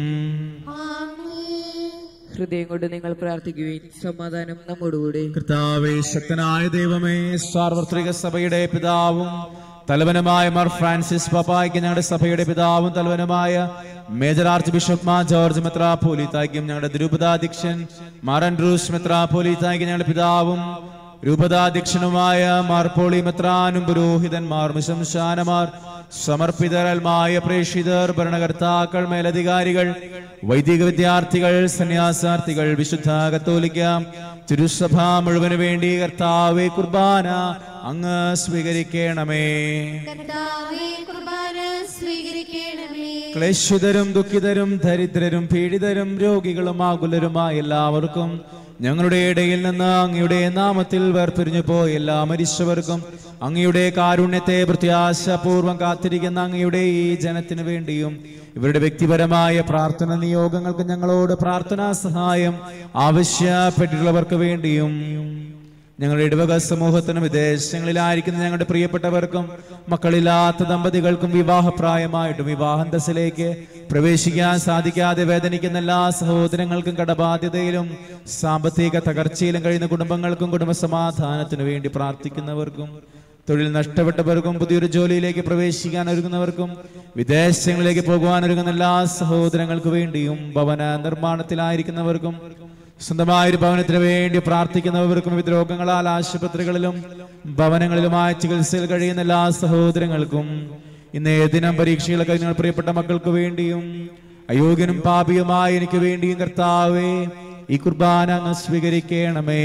ഹൃദയം കൊണ്ട് നിങ്ങൾ പ്രാർത്ഥിക്കുവിൻ സമാധാനം നമ്മോടുകൂടി കർത്താവേ ശക്തനായ ദൈവമേ സാർവത്രിക സഭയുടെ പിതാവും തലവനുമായ മാർ ഫ്രാൻസിസ് പപ്പായ്ക്ക് ഞങ്ങളുടെ സഭയുടെ പിതാവും തലവനുമായ major archbishop Mar George മെത്രാപോലിത്തായ്ക്കും ഞങ്ങളുടെ രൂപതാധ്യക്ഷൻ മാർ ആൻഡ്രൂസ് മെത്രാപോലിത്തായ്ക്ക് ഞങ്ങളുടെ പിതാവും രൂപതാധ്യക്ഷനുമായ മാർ പോളി മെത്രാനും പുരോഹിതന്മാർ മിശംശാനമാർ സമർപ്പിതരൽമായ പ്രേക്ഷിതർ ഭരണകർത്താക്കൾ മേലധികാരികൾ വൈദിക വിദ്യാർത്ഥികൾ സന്യാസാർത്ഥികൾ വിശുദ്ധ കത്തോലിക്ക തിരുസഭ മുഴുവന് വേണ്ടി കർത്താവെ കുർബാന അങ്ങ് സ്വീകരിക്കണമേ കർത്താവേ കുർബാന സ്വീകരിക്കണമേ ക്ലേശിതരും ദുഃഖിതരും ദരിദ്രരും പീഡിതരും രോഗികളും ആകുലരുമായ എല്ലാവർക്കും ഞങ്ങളുടെ ഇടയിൽ നിന്ന് അങ്ങയുടെ നാമത്തിൽ വേർപിരിഞ്ഞു പോയ എല്ലാ മരിച്ചവർക്കും അങ്ങയുടെ കാരുണ്യത്തെ പ്രത്യാശപൂർവം കാത്തിരിക്കുന്ന അങ്ങയുടെ ഈ ജനത്തിനു വേണ്ടിയും ഇവരുടെ വ്യക്തിപരമായ പ്രാർത്ഥന നിയോഗങ്ങൾക്ക് ഞങ്ങളോട് പ്രാർത്ഥനാ സഹായം ആവശ്യപ്പെട്ടിട്ടുള്ളവർക്ക് വേണ്ടിയും ഞങ്ങളുടെ ഇടവക സമൂഹത്തിനും വിദേശങ്ങളിലായിരിക്കുന്ന ഞങ്ങളുടെ പ്രിയപ്പെട്ടവർക്കും മക്കളില്ലാത്ത ദമ്പതികൾക്കും വിവാഹപ്രായമായിട്ടും വിവാഹന്തസിലേക്ക് പ്രവേശിക്കാൻ സാധിക്കാതെ വേദനിക്കുന്ന എല്ലാ സഹോദരങ്ങൾക്കും കടബാധ്യതയിലും സാമ്പത്തിക തകർച്ചയിലും കഴിയുന്ന കുടുംബങ്ങൾക്കും കുടുംബസമാധാനത്തിനു വേണ്ടി പ്രാർത്ഥിക്കുന്നവർക്കും തൊഴിൽ നഷ്ടപ്പെട്ടവർക്കും പുതിയൊരു ജോലിയിലേക്ക് പ്രവേശിക്കാൻ ഒരുങ്ങുന്നവർക്കും വിദേശങ്ങളിലേക്ക് പോകുവാൻ ഒരുങ്ങുന്ന എല്ലാ സഹോദരങ്ങൾക്ക് വേണ്ടിയും ഭവന നിർമ്മാണത്തിലായിരിക്കുന്നവർക്കും സ്വന്തമായ ഒരു ഭവനത്തിന് വേണ്ടി പ്രാർത്ഥിക്കുന്നവർക്കും വിവിധ രോഗങ്ങളാൽ ആശുപത്രികളിലും ഭവനങ്ങളിലുമായ ചികിത്സയിൽ കഴിയുന്ന എല്ലാ സഹോദരങ്ങൾക്കും ഇന്ന് ഏതിനം പരീക്ഷകൾ കഴിഞ്ഞ പ്രിയപ്പെട്ട മക്കൾക്ക് വേണ്ടിയും അയോഗ്യനും പാപിയുമായ എനിക്ക് വേണ്ടിയും കർത്താവേ ഈ കുർബാന അങ്ങ് സ്വീകരിക്കണമേ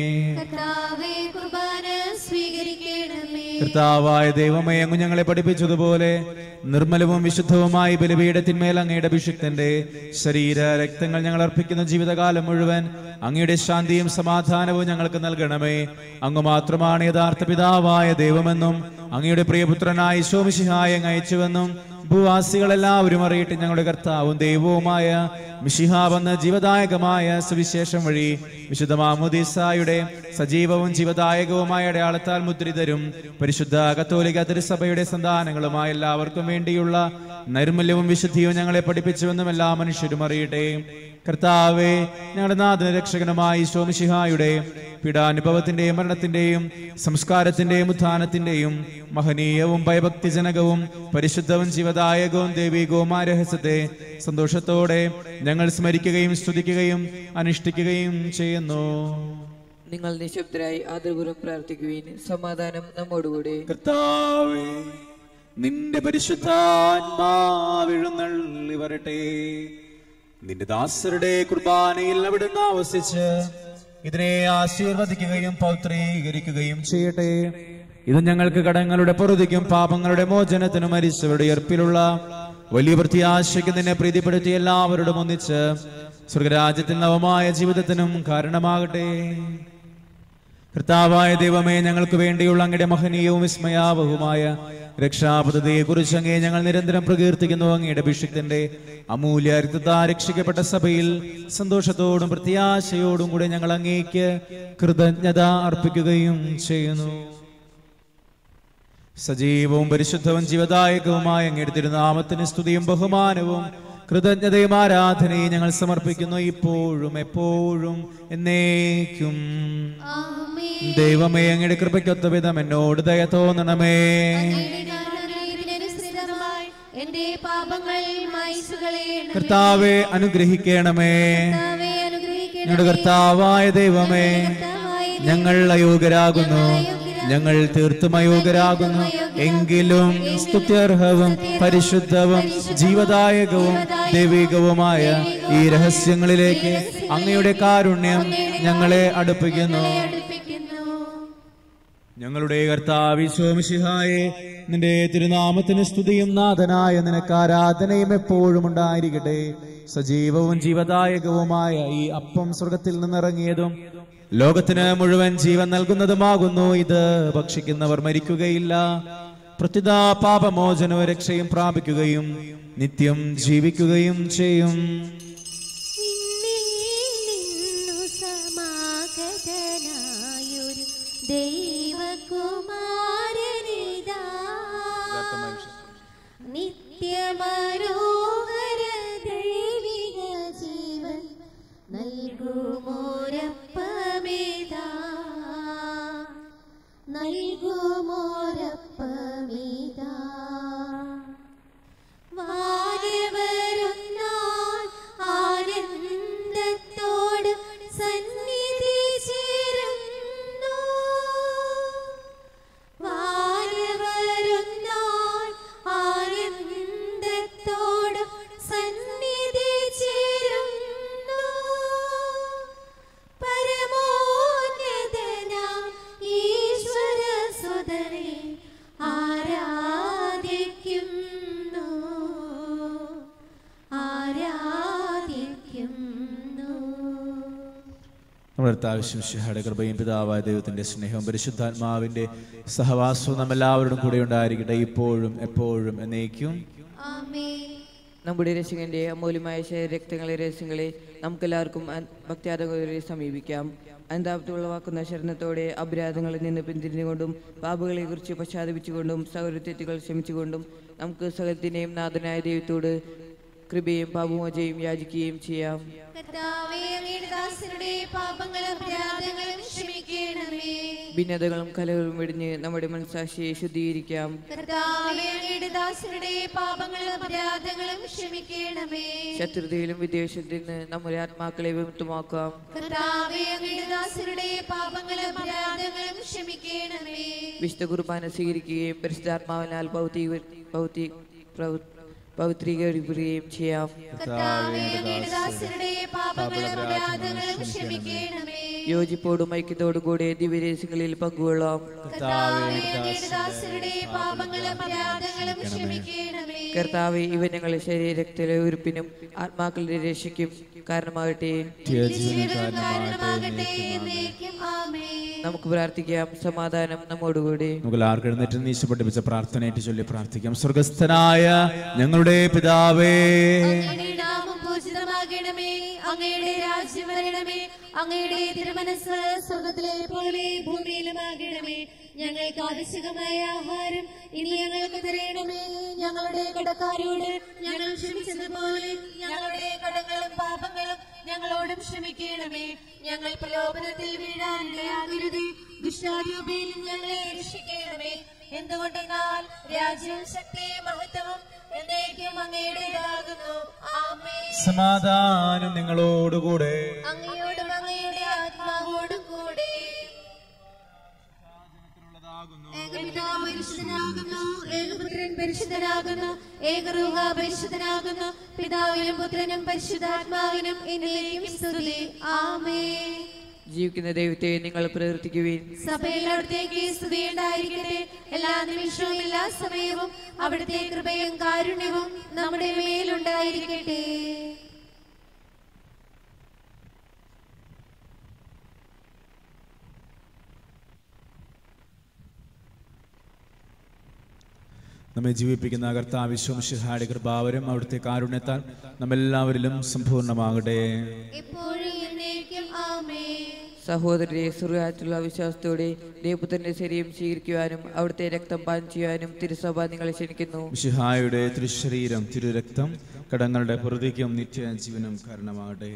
കർത്താവേ കുർബാന സ്വീകരിക്കണമേ കർത്താവായ ദൈവമേ അങ്ങ് ഞങ്ങളെ പഠിപ്പിച്ചതുപോലെ നിർമ്മലവും വിശുദ്ധവുമായി ബലിപീഠത്തിന്മേൽ അങ്ങയുടെ അഭിഷിക്തന്റെ ശരീര രക്തങ്ങൾ ഞങ്ങൾ അർപ്പിക്കുന്ന ജീവിതകാലം മുഴുവൻ അങ്ങയുടെ ശാന്തിയും സമാധാനവും ഞങ്ങൾക്ക് നൽകണമേ അങ്ങ് മാത്രമാണ് യഥാർത്ഥ പിതാവായ ദൈവമെന്നും അങ്ങയുടെ പ്രിയപുത്രനായ ശോമിഷിഹായ അയച്ചുവെന്നും ഭൂവാസികളെല്ലാവരും അറിയിട്ട് ഞങ്ങളുടെ കർത്താവും ദൈവവുമായ മിഷിഹാവെന്ന ജീവദായകമായ സുവിശേഷം വഴി വിശുദ്ധ മാമുദീസായുടെ സജീവവും ജീവദായകവുമായ അടയാളത്താൽ മുദ്രിതരും പരിശുദ്ധ കത്തോലിക തിരുസഭയുടെ സന്താനങ്ങളുമായ എല്ലാവർക്കും വേണ്ടിയുള്ള നൈർമല്യവും വിശുദ്ധിയും ഞങ്ങളെ പഠിപ്പിച്ചുവെന്നും എല്ലാ മനുഷ്യരും അറിയട്ടെ കർത്താവെ ഞങ്ങളുടെ നാഥന രക്ഷകനുമായി ശോമിഷിഹായുടെ പീഡാനുഭവത്തിന്റെയും മരണത്തിന്റെയും സംസ്കാരത്തിന്റെയും ഉത്ഥാനത്തിന്റെയും മഹനീയവും ഭയഭക്തിജനകവും പരിശുദ്ധവും ജീവദായകവും ദൈവികവുമായ രഹസ്യത്തെ സന്തോഷത്തോടെ ഞങ്ങൾ സ്മരിക്കുകയും സ്തുതിക്കുകയും അനുഷ്ഠിക്കുകയും ചെയ്യുന്നു നിങ്ങൾ നിശബ്ദരായി ആദരപൂർവ്വം പ്രാർത്ഥിക്കുവിൻ സമാധാനം നമ്മോടുകൂടി കർത്താവേ നിന്റെ പരിശുദ്ധാത്മാവിഴുന്നള്ളി വരട്ടെ നിന്റെ ദാസരുടെ കുർബാനയിൽ അവിടുന്ന് ആവസിച്ച് ഇതിനെ ആശീർവദിക്കുകയും പൗത്രീകരിക്കുകയും ചെയ്യട്ടെ ഇത് ഞങ്ങൾക്ക് കടങ്ങളുടെ പൊറുതിക്കും പാപങ്ങളുടെ മോചനത്തിനും മരിച്ചവരുടെ ഉയർപ്പിലുള്ള വലിയ പ്രത്യാശയ്ക്ക് നിന്നെ പ്രീതിപ്പെടുത്തി എല്ലാവരോടും ഒന്നിച്ച് സ്വർഗരാജ്യത്തിൽ നവമായ ജീവിതത്തിനും കാരണമാകട്ടെ കർത്താവായ ദൈവമേ ഞങ്ങൾക്ക് വേണ്ടിയുള്ള അങ്ങയുടെ മഹനീയവും വിസ്മയാവഹുമായ രക്ഷാപദ്ധതിയെ കുറിച്ച് അങ്ങേ ഞങ്ങൾ നിരന്തരം പ്രകീർത്തിക്കുന്നു അങ്ങയുടെ അഭിഷിക്തന്റെ അമൂല്യ രക്തത്താ രക്ഷിക്കപ്പെട്ട സഭയിൽ സന്തോഷത്തോടും പ്രത്യാശയോടും കൂടെ ഞങ്ങൾ അങ്ങേക്ക് കൃതജ്ഞത അർപ്പിക്കുകയും ചെയ്യുന്നു സജീവവും പരിശുദ്ധവും ജീവദായകവുമായ അങ്ങയുടെ തിരുനാമത്തിന് സ്തുതിയും ബഹുമാനവും കൃതജ്ഞതയും ആരാധനയും ഞങ്ങൾ സമർപ്പിക്കുന്നു ഇപ്പോഴും എപ്പോഴും എന്നേക്കും ആമേൻ ദൈവമേ അങ്ങയുടെ കൃപയ്ക്കൊത്ത വിധം എന്നോട് ദയ തോന്നണമേ അങ്ങയുടെ കാരുണ്യത്തിനനുസൃതമായി എന്റെ പാപങ്ങൾ മായ്ച്ചു കളയണമേ. കർത്താവെ അനുഗ്രഹിക്കണമേ കർത്താവേ, അനുഗ്രഹിക്കണമേ. ഞങ്ങളുടെ കർത്താവായ ദൈവമേ കർത്താവായ ഞങ്ങൾ അയോഗ്യരാകുന്നു ഞങ്ങൾ തീർത്തും അയോഗ്യരാകുന്നു എങ്കിലും സ്തുത്യർഹവും പരിശുദ്ധവും ജീവദായകവും ദൈവികവുമായ ഈ രഹസ്യങ്ങളിലേക്ക് അങ്ങയുടെ കാരുണ്യം ഞങ്ങളെ അടുപ്പിക്കുന്നു അടുപ്പിക്കുന്നു ഞങ്ങളുടെ കർത്താവിശ്വമിഷിഹായെ നിന്റെ തിരുനാമത്തിന് സ്തുതിയും നാഥനായ നിനക്ക് ആരാധനയും എപ്പോഴും ഉണ്ടായിരിക്കട്ടെ സജീവവും ജീവദായകവുമായ ഈ അപ്പം സ്വർഗത്തിൽ നിന്നിറങ്ങിയതും ലോകത്തിന് മുഴുവൻ ജീവൻ നൽകുന്നതുമാകുന്നു ഇത് ഭക്ഷിക്കുന്നവർ മരിക്കുകയില്ല പ്രത്യുത പാപമോചനവും രക്ഷയും പ്രാപിക്കുകയും നിത്യം ജീവിക്കുകയും ചെയ്യും നിന്നിൽ നിന്നു സമാഗതനായൊരു ദൈവകുമാരനിതാ നിത്യമനോഹര ദൈവിക ജീവൻ നൽകുമോരപ്പമേതാ നൽകുമോരപ്പമേതാ വാനവരുന്നാൾ ആനന്ദത്തോട് സന്നിധി ചേരുന്നു വാനവരുന്നാൾ ആനന്ദത്തോട് സന്നിധി ചേരുന്നു പരമോന്നതനാം ഈശ്വര സുതനെ ആരാധിക്കുന്നു ആരാധിക്കുന്നു നമ്മുടെ കർത്താവിശ്വയുടെ കൃപയും പിതാവായ ദൈവത്തിന്റെ സ്നേഹവും പരിശുദ്ധാത്മാവിന്റെ സഹവാസവും നമ്മെല്ലാവരോടും കൂടെ ഉണ്ടായിരിക്കട്ടെ ഇപ്പോഴും എപ്പോഴും എന്നേക്കും ആമേൻ നമ്മുടെ രക്ഷകന്റെ അമൂല്യമായ ശരീരക്തങ്ങളെ രഹസ്യങ്ങളെ നമുക്കെല്ലാവർക്കും അൻ- ഭക്ത്യാദങ്ങളെ സമീപിക്കാം അന്താപത്ത് ഉളവാക്കുന്ന ശരണത്തോടെ അപരാധങ്ങളിൽ നിന്ന് പിന്തിരിഞ്ഞുകൊണ്ടും പാപങ്ങളെ കുറിച്ച് പശ്ചാത്തപിച്ചുകൊണ്ടും സൗരത്തെറ്റുകൾ ക്ഷമിച്ചുകൊണ്ടും നമുക്ക് സകലത്തിനെയും നാഥനായ ദൈവത്തോട് കൃപയും പാപമോചയും യാചിക്കുകയും ചെയ്യാം കർത്താവേ അങ്ങയുടെ ദാസരുടെ പാപങ്ങളും അപരാധങ്ങളും ക്ഷമിക്കണമേ ഭിന്നതകളും കലകളും വെടിഞ്ഞ് നമ്മുടെ മനസാക്ഷിയെ ശുദ്ധീകരിക്കാം കർത്താവേ അങ്ങയുടെ ദാസരുടെ പാപങ്ങളും അപരാധങ്ങളും ക്ഷമിക്കണമേ ശത്രുതയിലും വിദ്വേഷത്തിൽ നിന്ന് നമ്മുടെ ആത്മാക്കളെ വിമുക്തമാക്കാം കർത്താവേ അങ്ങയുടെ ദാസരുടെ പാപങ്ങളും അപരാധങ്ങളും ക്ഷമിക്കണമേ വിശുദ്ധ കുർബാന സ്വീകരിക്കുകയും പരിശുദ്ധാത്മാവിനാൽ ഭൗതിക ഭൗതി പ്രവ- പവിത്രീകരിക്കുകയും ചെയ്യാം കർത്താവേ അങ്ങയുടെ ദാസരുടെ പാപങ്ങളും അപരാധങ്ങളും ക്ഷമിക്കണമേ യോജിപ്പോടും ഐക്യത്തോടും കൂടെ ദിവ്യരഹസ്യങ്ങളിൽ പങ്കുകൊള്ളാം കർത്താവേ അങ്ങയുടെ ദാസരുടെ പാപങ്ങളും അപരാധങ്ങളും ക്ഷമിക്കണമേ കർത്താവ് ഇവ ഞങ്ങളുടെ ശരീരത്തിലെ ഉരുപ്പിനും ആത്മാക്കളുടെ രക്ഷയ്ക്കും കാരണമാകട്ടെ ജീവനും കാരണമാകട്ടെ എന്നേക്കും ആമേൻ നമുക്ക് പ്രാർത്ഥിക്കാം സമാധാനം നമ്മോടുകൂടി നമുക്ക് ആർക്ക് എഴുന്നേറ്റ് നീശ പഠിപ്പിച്ച പ്രാർത്ഥനയായിട്ട് ചൊല്ലി പ്രാർത്ഥിക്കാം സ്വർഗസ്ഥനായ ഞങ്ങളുടെ പിതാവേ അങ്ങയുടെ നാമം പൂജിതമാകണമേ അങ്ങയുടെ രാജ്യം വരണമേ അങ്ങയുടെ തിരുമനസ് സ്വർഗത്തിലെ പോലെ ഭൂമിയിലുമാകണമേ ഞങ്ങൾക്ക് ആവശ്യകമായ ആഹാരം ഇനി ഞങ്ങൾക്ക് തരയണമേ ഞങ്ങളുടെ കടക്കാരോട് ഞങ്ങൾ ക്ഷമിച്ചതുപോലെ ഞങ്ങളുടെ കടങ്ങളും പാപങ്ങളും ഞങ്ങളോടും ക്ഷമിക്കണമേ ഞങ്ങൾ പ്രലോഭനത്തിൽ വീഴാനിടയാകരുതേ ദുഷ്ടാരൂപയിൽ ഞങ്ങളെ രക്ഷിക്കണമേ എന്തുകൊണ്ടെന്നാൽ രാജ്യവും ശക്തിയും മഹത്വവും എന്നേക്കും അങ്ങയുടേതാകുന്നു ആമേ സമാധാനം നിങ്ങളോടുകൂടെ അങ്ങയോടും അങ്ങയുടെ ആത്മാവോടും കൂടെ ഏകപിതാവ് പരിശുദ്ധനാകുന്നു ഏകപുത്രൻ പരിശുദ്ധനാകുന്നു ഏകരൂഹ പരിശുദ്ധനാകുന്നു പിതാവിനും പുത്രനും പരിശുദ്ധാത്മാവിനും എന്നേക്കും സ്തുതി ആമേ ജീവിക്കുന്ന ദൈവത്തെ നിങ്ങൾ പ്രവർത്തിക്കുവിൻ സഭയിൽ അവിടത്തേക്ക് സ്തുതി ഉണ്ടായിരിക്കട്ടെ എല്ലാ നിമിഷവും എല്ലാ സമയവും അവിടുത്തെ കൃപയും കാരുണ്യവും നമ്മുടെ മേലുണ്ടായിരിക്കട്ടെ നമ്മെ ജീവിപ്പിക്കുന്ന കർത്താവിശ്വംഷിഹായുടെ കൃപാവരും അവിടുത്തെ കാരുണ്യത്താൽ നമ്മെല്ലാവരിലും സമ്പൂർണ്ണമാകട്ടെ എപ്പോഴും എന്നേക്കും ആമേ സഹോദരരെ സുറിയാറ്റുള്ള വിശ്വാസത്തോടെ ദേവപുത്രന്റെ ശരീരം സ്വീകരിക്കുവാനും അവിടുത്തെ രക്തം പാൻ ചെയ്യാനും തിരുസഭ നിങ്ങളെ ക്ഷണിക്കുന്നു മിശിഹായുടെ തിരുശരീരം തിരുരക്തം കടങ്ങളുടെ പ്രതിക്കും നിത്യജീവനം കാരണമാകട്ടെ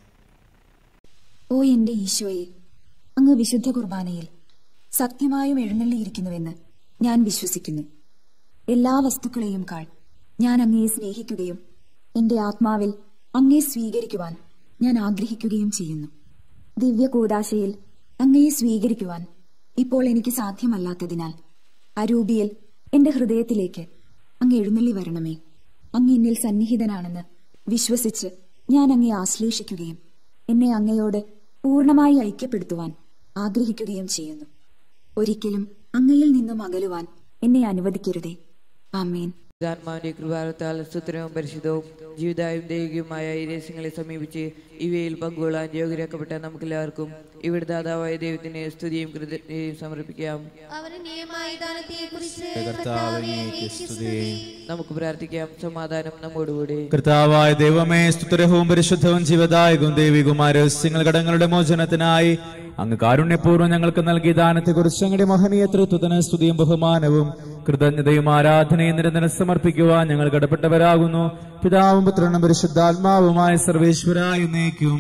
ഓ എന്റെ ഈശോയെ അങ്ങ് വിശുദ്ധ കുർബാനയിൽ സത്യമായും എഴുന്നള്ളിയിരിക്കുന്നുവെന്ന് ഞാൻ വിശ്വസിക്കുന്നു എല്ലാ വസ്തുക്കളെയും കാൾ ഞാൻ അങ്ങയെ സ്നേഹിക്കുകയും എന്റെ ആത്മാവിൽ അങ്ങയെ സ്വീകരിക്കുവാൻ ഞാൻ ആഗ്രഹിക്കുകയും ചെയ്യുന്നു ദിവ്യ കൂദാശയിൽ അങ്ങയെ സ്വീകരിക്കുവാൻ ഇപ്പോൾ എനിക്ക് സാധ്യമല്ലാത്തതിനാൽ അരൂപിയിൽ എന്റെ ഹൃദയത്തിലേക്ക് അങ്ങ് എഴുന്നള്ളി വരണമേ അങ്ങ് എന്നിൽ സന്നിഹിതനാണെന്ന് വിശ്വസിച്ച് ഞാൻ അങ്ങയെ ആശ്ലേഷിക്കുകയും എന്നെ അങ്ങയോട് പൂർണ്ണമായി ഐക്യപ്പെടുത്തുവാൻ ആഗ്രഹിക്കുകയും ചെയ്യുന്നു ഒരിക്കലും അങ്ങയിൽ നിന്നും അകലുവാൻ എന്നെ അനുവദിക്കരുതേ ആമേൻ പിതാത്മാവിന്റെ കൃപാലത്താൽ സുത്തരവും പരിശുദ്ധവും ജീവിതായും ദൈവികവുമായ ഈ രഹസ്യങ്ങളെ സമീപിച്ച് ഇവയിൽ പങ്കുകൊള്ളാൻ യോഗ്യരാക്കപ്പെട്ട നമുക്കെല്ലാവർക്കും ഇവിടെ ദാതാവായ ദൈവത്തിന് സ്തുതിയും കൃതജ്ഞതയും സമർപ്പിക്കാം അവന്റെ മൈതാനത്തെ കുറിച്ച് കർത്താവിനേക്ക് സ്തുതി നമുക്ക് പ്രാർത്ഥിക്കാം സമാധാനം നമ്മോടുകൂടി കർത്താവായ ദൈവമേ സ്തുതരഹവും പരിശുദ്ധവും ജീവദായകവും ദൈവികവുമായ രഹസ്യങ്ങൾ കടങ്ങളുടെ മോചനത്തിനായി അങ്ങ് കാരുണ്യപൂർവ്വം ഞങ്ങൾക്ക് നൽകിയ ദാനത്തെക്കുറിച്ച് അങ്ങയുടെ മഹനീയ തൃത്വത്തിന് സ്തുതിയും ബഹുമാനവും കൃതജ്ഞതയും ആരാധനയും നിരന്തരം സമർപ്പിക്കുവാൻ ഞങ്ങൾ കടപ്പെട്ടവരാകുന്നു പിതാവും പുത്രനും പരിശുദ്ധാത്മാവുമായ സർവേശ്വരായ എന്നേക്കും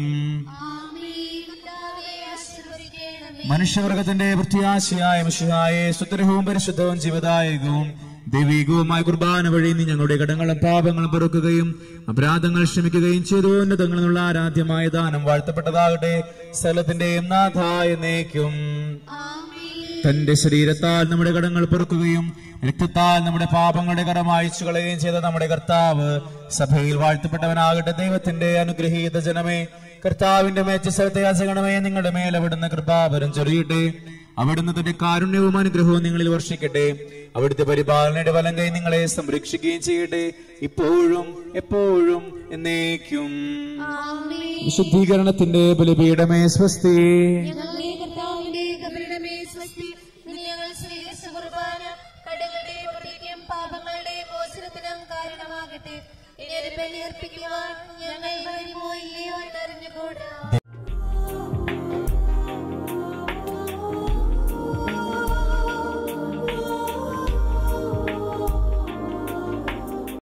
മനുഷ്യവർഗത്തിന്റെ പ്രത്യാശയായ മിശിഹായെ സുത്തരഹവും പരിശുദ്ധവും ജീവദായകവും ദൈവികവുമായ കുർബാന വഴി നീ ഞങ്ങളുടെ കടങ്ങളും പാപങ്ങളും പൊറുക്കുകയും അപരാധങ്ങൾ ക്ഷമിക്കുകയും ചെയ്തു ഉന്നതങ്ങളിൽ നിന്നുള്ള ആരാധ്യമായ ദാനം വാഴ്ത്തപ്പെട്ടതാകട്ടെ സ്ഥലത്തിന്റെയും നാഥായ നേക്കും തന്റെ ശരീരത്താൽ നമ്മുടെ കടങ്ങൾ പൊറുക്കുകയും രക്തത്താൽ നമ്മുടെ പാപങ്ങളുടെ കരം അയച്ചു കളയുകയും ചെയ്ത നമ്മുടെ കർത്താവ് സഭയിൽ വാഴ്ത്തപ്പെട്ടവനാകട്ടെ ദൈവത്തിന്റെ അനുഗ്രഹീത ജനമേ കർത്താവിന്റെ മേച്ച സ്ഥലത്തെ യാചകണമേ നിങ്ങളുടെ മേൽ അവിടുന്ന് കൃപാവരം ചൊരിയട്ടെ അവിടുന്ന് തന്റെ കാരുണ്യവും അനുഗ്രഹവും നിങ്ങളിൽ വർഷിക്കട്ടെ അവിടുത്തെ പരിപാലനയുടെ വലം കൈ നിങ്ങളെ സംരക്ഷിക്കുകയും ചെയ്യട്ടെ ഇപ്പോഴും എപ്പോഴും എന്നേക്കും വിശുദ്ധീകരണത്തിന്റെ ബലിപീഠമേ സ്വസ്തി ഞങ്ങളുടെ കർത്താവിന്റെ കബറിടമേ സ്വസ്തി നിന്നെ ഞങ്ങൾ സ്വീകരിച്ച കുർബാന കടങ്ങളുടെ പ്രതിക്കും പാപങ്ങളുടെ മോചനത്തിനും കാരണമാകട്ടെ ഇനി ഒരു ബലി അർപ്പിക്കുവാൻ ഞങ്ങൾ വരുമോ ഇല്ലയോ എന്നറിഞ്ഞുകൂടാ